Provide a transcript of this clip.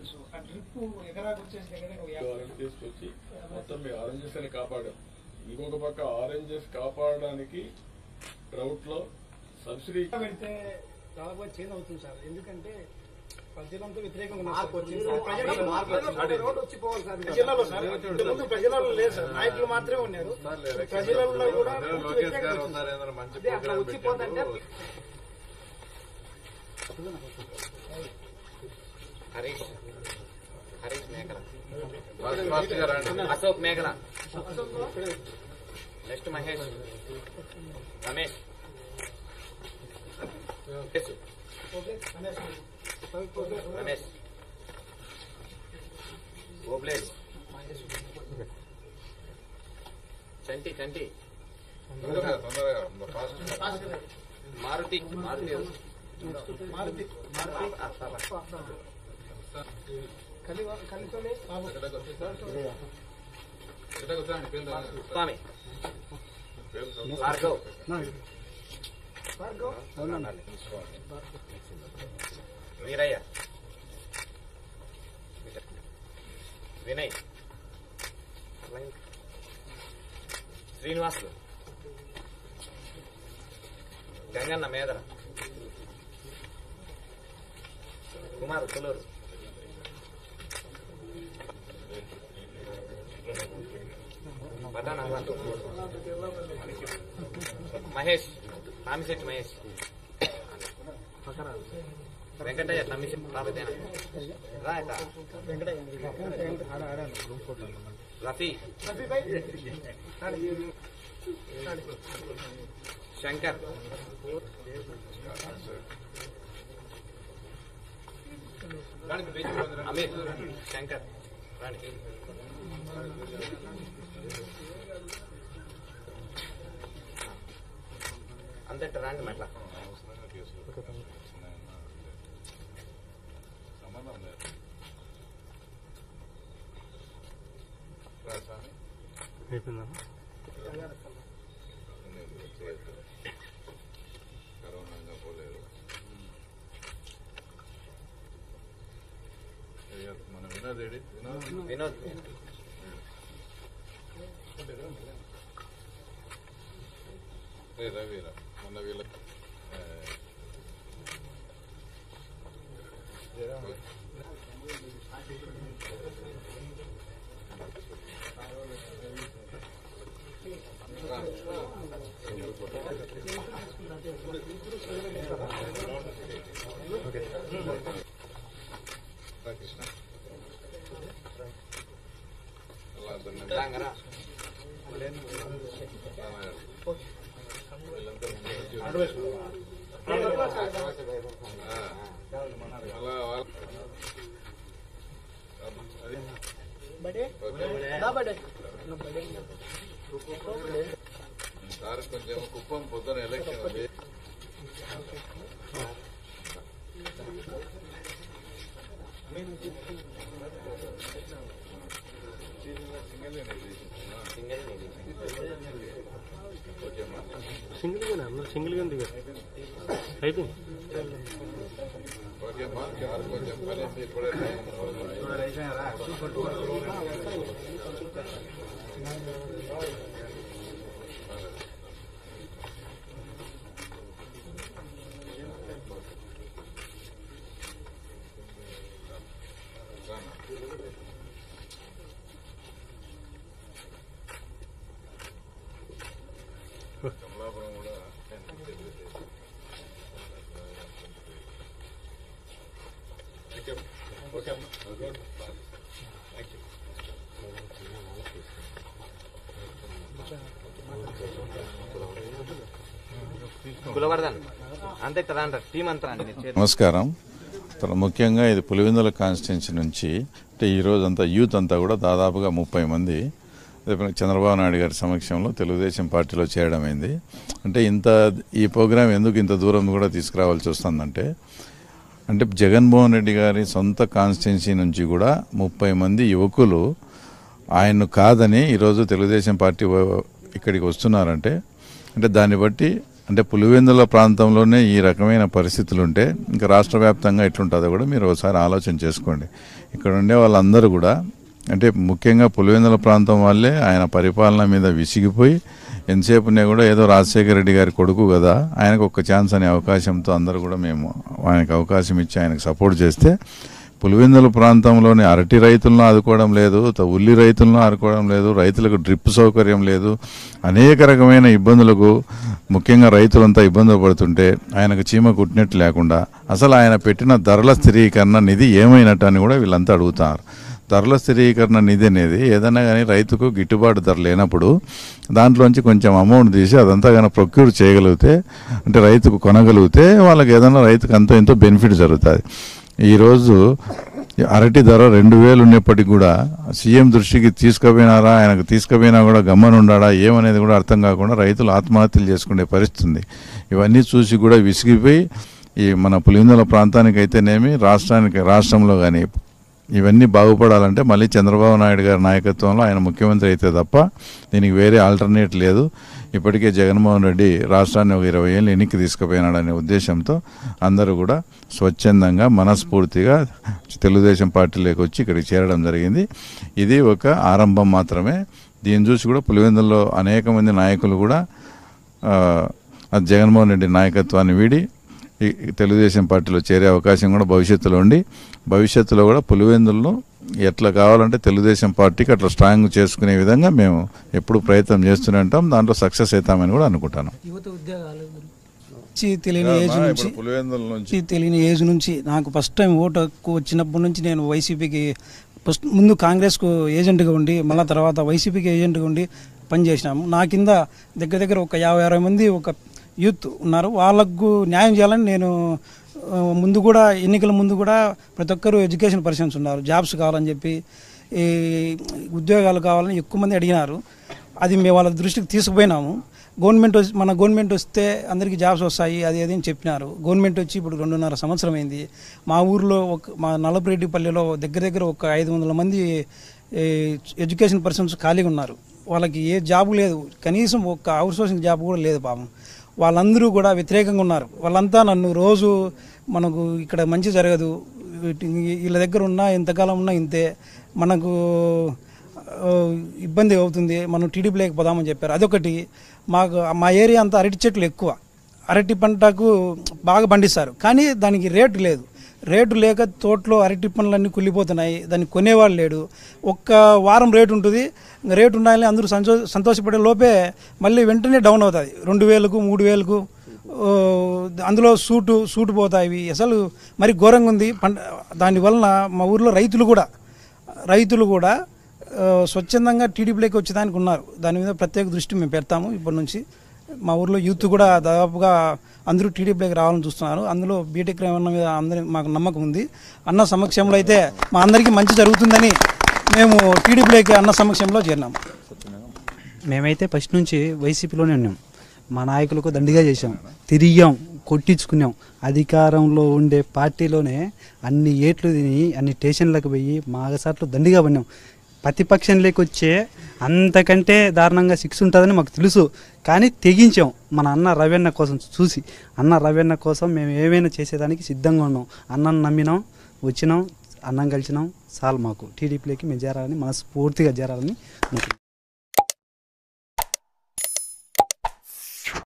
తెలుసు ఆ డ్రిప్ ఎకరాకు వచ్చేసి దగ్గర ఒక యాభై ఆరెంజ్ తీసుకొచ్చి మొత్తం మీ ఆరెంజెస్ అని కాపాడాం ఇంకొక పక్క ఆరెంజెస్ కాపాడడానికి డ్రౌట్ లో సబ్సిడీ పెడితే దాదాపు చేంజ్ అవుతుంది సార్ ఎందుకంటే ప్రజలంతా వ్యతిరేకంగా ఉన్నారు సార్. ప్రజలు- రోడ్డు వచ్చి పోవాలి సార్ ప్రజలలో సార్ ఇంతకుముందు ప్రజలలో లేదు సార్ నాయకులు మాత్రమే ఉన్నారు ప్రజలలో కూడా లోకేష్ గారు ఉన్నారు ఏదైనా మంచి అదే అట్లా ప్రోగ్రామ్ వచ్చిపోతుంటే పెట్టినప్పుడు హరీష్ హరీష్ మేకల ఫాస్ట్ ఫాస్ట్ గా రండి అశోక్ మేకల నెక్స్ట్ మహేష్ రమేష్ యేసు. రమేష్ ఓబ్లేజ్ చంటి చంటి తొందరగా తొందరగా ఫాస్ట్ మారుతి మారుతి మారుతి ఆ, పాప. కలి కలితోనే బాబు స్వామి పేరు భార్గవ్ భార్గవ్ వీరయ్య వినయ్ శ్రీనివాసులు గంగన్న మేదర కుమార్ తులూరు పటాన్ అహ్మద్ మహేష్ రామిశెట్టి మహేష్ వెంకటయ్య తమ్మిశెట్టి రాబోతేనా రా ఇట్లా. రఫీ శంకర్ అమీర్ శంకర్ రండి అంతట రండి మట్లా సంబంధం లేదు రా స్వామి. నేను చేయొద్దు. కరోనా ఇంకా పోలేదు ఇక మన వినోద్ ఏడి వినోద్ వినోద్ ఏ రవిరా మొన్న వీళ్ళ ఆ, రా కృష్ణ అలా అర్థం రాంగరా అలా అది బడే ఓకే దా బడే సార్ కొంచెం కుప్పం పొద్దున ఎలక్షన్ ఉంది సింగల్ నీది. ఓకే అమ్మా సింగిల్ గానే అందరూ సింగిల్ గానే దిగారు అయిపోయింది ఓకే అమ్మా సార్ కొంచెం పని ఉంది ఇప్పుడే టైం కమలాపురం కూడా ఓకే ఓకే కులవర్ధన్ అంతే రండి టీం అంతా రండి మీరు చేతులు. నమస్కారం తర్వాత ముఖ్యంగా ఇది పులివెందుల కాన్స్టిట్యున్సీ నుంచి అంటే ఈ రోజు అంతా యూత్ అంతా కూడా దాదాపుగా ముప్పై మంది రేపు చంద్రబాబు నాయుడు గారి సమక్షంలో తెలుగుదేశం పార్టీలో చేరడం అయింది అంటే ఇంత ఈ ప్రోగ్రాం ఎందుకు ఇంత దూరం కూడా తీసుకురావాల్సి వస్తుందంటే అంటే జగన్మోహన్ రెడ్డి గారి సొంత కాన్స్టిట్యున్సీ నుంచి కూడా ముప్పై మంది యువకులు ఆయన్ను కాదని ఈరోజు తెలుగుదేశం పార్టీ వ- ఇక్కడికి వస్తున్నారంటే అంటే దాన్ని బట్టి అంటే పులివెందుల ప్రాంతంలోనే ఈ రకమైన పరిస్థితులు ఉంటే ఇంకా రాష్ట్ర వ్యాప్తంగా ఎట్లుంటుందో కూడా మీరు ఒకసారి ఆలోచన చేసుకోండి ఇక్కడ ఉండే వాళ్ళందరూ కూడా అంటే ముఖ్యంగా పులివెందుల ప్రాంతం వాళ్ళే ఆయన పరిపాలన మీద విసిగిపోయి ఎంతసేపునే కూడా ఏదో రాజశేఖర రెడ్డి గారి కొడుకు కదా ఆయనకు ఒక ఛాన్స్ అనే అవకాశంతో అందరూ కూడా మేము ఆయనకు అవకాశం ఇచ్చి ఆయనకు సపోర్ట్ చేస్తే పులివెందుల ప్రాంతంలోని అరటి రైతులను ఆదుకోవడం లేదు త- ఉల్లి రైతులను ఆదుకోవడం లేదు రైతులకు డ్రిప్ సౌకర్యం లేదు అనేక రకమైన ఇబ్బందులకు ముఖ్యంగా రైతులంతా ఇబ్బందులు పడుతుంటే ఆయనకు చీమ కుట్టినట్టు లేకుండా అసలు ఆయన పెట్టిన ధరల స్థిరీకరణ నిధి ఏమైనట్టు అని కూడా వీళ్ళంతా అడుగుతారు ధరల స్థిరీకరణ నిధి అనేది ఏదైనా కానీ రైతుకు గిట్టుబాటు ధర లేనప్పుడు దాంట్లోంచి కొంచెం అమౌంట్ తీసి అదంతా కానీ ప్రొక్యూర్ చేయగలిగితే అంటే రైతుకు కొనగలిగితే వాళ్ళకి ఏదైనా రైతుకు అంతో ఎంతో బెనిఫిట్ జరుగుతుంది ఈరోజు అరటి ధర రెండు వేలు ఉన్నప్పటికీ కూడా సీఎం దృష్టికి తీసుకుపోయినారా ఆయనకు తీసుకుపోయినా కూడా గమ్మనుండాడా ఏమనేది కూడా అర్థం కాకుండా రైతులు ఆత్మహత్యలు చేసుకునే పరిస్థితి ఉంది ఇవన్నీ చూసి కూడా విసిగిపోయి ఈ మన పులివెందుల ప్రాంతానికి అయితేనేమి రాష్ట్రానికి రాష్ట్రంలో కానీ ఇవన్నీ బాగుపడాలంటే మళ్ళీ చంద్రబాబు నాయుడు గారి నాయకత్వంలో ఆయన ముఖ్యమంత్రి అయితే తప్ప దీనికి వేరే ఆల్టర్నేట్ లేదు ఇప్పటికే జగన్మోహన్ రెడ్డి రాష్ట్రాన్ని ఒక ఇరవై ఏళ్ళు ఎన్నిక తీసుకుపోయినాడనే ఉద్దేశంతో అందరూ కూడా స్వచ్ఛందంగా మనస్ఫూర్తిగా తెలుగుదేశం పార్టీలోకి వచ్చి ఇక్కడికి చేరడం జరిగింది ఇది ఒక ఆరంభం మాత్రమే దీన్ని చూసి కూడా పులివెందుల్లో అనేక మంది నాయకులు కూడా ఆ, అది జగన్మోహన్ రెడ్డి నాయకత్వాన్ని వీడి ఈ తెలుగుదేశం పార్టీలో చేరే అవకాశం కూడా భవిష్యత్తులో ఉండి భవిష్యత్తులో కూడా పులివెందులను ఎట్లా కావాలంటే తెలుగుదేశం పార్టీకి అట్లా స్ట్రాంగ్ చేసుకునే విధంగా మేము ఎప్పుడు ప్రయత్నం చేస్తూనే ఉంటాం దాంట్లో సక్సెస్ అవుతామని కూడా అనుకుంటాను యువత ఉద్యోగాలు గురించి తెలియని ఏజ్ ఇప్పుడు నుంచి పులివెందుల నుంచి నుంచి తెలియని ఏజ్ నుంచి నాకు ఫస్ట్ టైం ఓటు హక్కు వచ్చినప్పటి నుంచి నేను వైసీపీకి ఫస్ట్ ముందు కాంగ్రెస్కు ఏజెంట్గా ఉండి మళ్ళీ తర్వాత వైసీపీకి ఏజెంట్గా ఉండి పనిచేసినాము నా కింద దగ్గర దగ్గర ఒక యాభై అరవై మంది ఒక యూత్ ఉన్నారు వాళ్ళకు న్యాయం చేయాలని నేను ఆ, ముందు కూడా ఎన్నికల ముందు కూడా ప్రతి ఒక్కరు ఎడ్యుకేషన్ పర్సన్స్ ఉన్నారు జాబ్స్ కావాలని చెప్పి ఈ ఉద్యోగాలు కావాలని ఎక్కువ మంది అడిగినారు అది మేము వాళ్ళ దృష్టికి తీసుకుపోయినాము గవర్నమెంట్ వచ్చి మన గవర్నమెంట్ వస్తే అందరికీ జాబ్స్ వస్తాయి అది అది అని చెప్పినారు గవర్నమెంట్ వచ్చి ఇప్పుడు రెండున్నర సంవత్సరం అయింది మా ఊర్లో ఒక మా నల్లపురెడ్డిపల్లిలో దగ్గర దగ్గర ఒక ఐదు వందల మంది ఈ, ఎడ్యుకేషన్ పర్సన్స్ ఖాళీగా ఉన్నారు వాళ్ళకి ఏ జాబ్ లేదు కనీసం ఒక అవుట్ సోర్సింగ్ జాబ్ కూడా లేదు పాపం వాళ్ళందరూ కూడా వ్యతిరేకంగా ఉన్నారు వాళ్ళంతా నన్ను రోజు మనకు ఇక్కడ మంచి జరగదు వీటి- వీళ్ళ దగ్గర ఉన్నా ఎంతకాలం ఉన్నా ఇంతే మనకు ఆ, ఇబ్బంది అవుతుంది మనం టీడీపీ లేకపోదామని చెప్పారు అదొకటి మాకు మా ఏరియా అంతా అరటి చెట్లు ఎక్కువ అరటి పంటకు బాగా పండిస్తారు కానీ దానికి రేటు లేదు రేటు లేక తోటలో అరటి పండ్లన్నీ కుళ్ళిపోతున్నాయి దాన్ని కొనేవాళ్ళు లేడు ఒక్క వారం రేటు ఉంటుంది ఇంకా రేటు ఉండాలని అందరూ సంతో సంతోషపడే లోపే మళ్ళీ వెంటనే డౌన్ అవుతుంది రెండు వేలకు మూడు వేలకు ఓ, అందులో సూటు సూటు పోతాయి అసలు మరి ఘోరంగా ఉంది పంట దానివలన మా ఊర్లో రైతులు కూడా రైతులు కూడా ఆ, స్వచ్ఛందంగా టీడీపీలోకి వచ్చేదానికి ఉన్నారు దాని మీద ప్రత్యేక దృష్టి మేము పెడతాము ఇప్పటి నుంచి మా ఊర్లో యూత్ కూడా దాదాపుగా అందరూ టీడీపీలోకి రావాలని చూస్తున్నారు అందులో బీటెక్ అన్న మీద అందరి మాకు నమ్మకం ఉంది అన్న సమక్షంలో అయితే మా అందరికీ మంచి జరుగుతుందని మేము టీడీపీలోకి అన్న సమక్షంలో చేరినాము మేమైతే ఫస్ట్ నుంచి వైసీపీలోనే ఉన్నాం మా నాయకులకు దండిగా చేశాం తిరిగాం కొట్టించుకున్నాం అధికారంలో ఉండే పార్టీలోనే అన్ని ఏట్లు తిని అన్ని స్టేషన్లకు పోయి మాగసాట్లు దండిగా పడినాం ప్రతిపక్షంలోకి వచ్చే అంతకంటే దారుణంగా శిక్ష ఉంటుందని మాకు తెలుసు కానీ తెగించాం మన అన్న రవీణ కోసం చూసి అన్న రవీణ కోసం మేము ఏమైనా చేసేదానికి సిద్ధంగా ఉన్నాం అన్నను నమ్మినాం వచ్చినాం అన్నం కలిసినాం చాలు మాకు టీడీపీలోకి మేము చేరాలని మనస్ఫూర్తిగా చేరాలని అనుకుంటున్నాం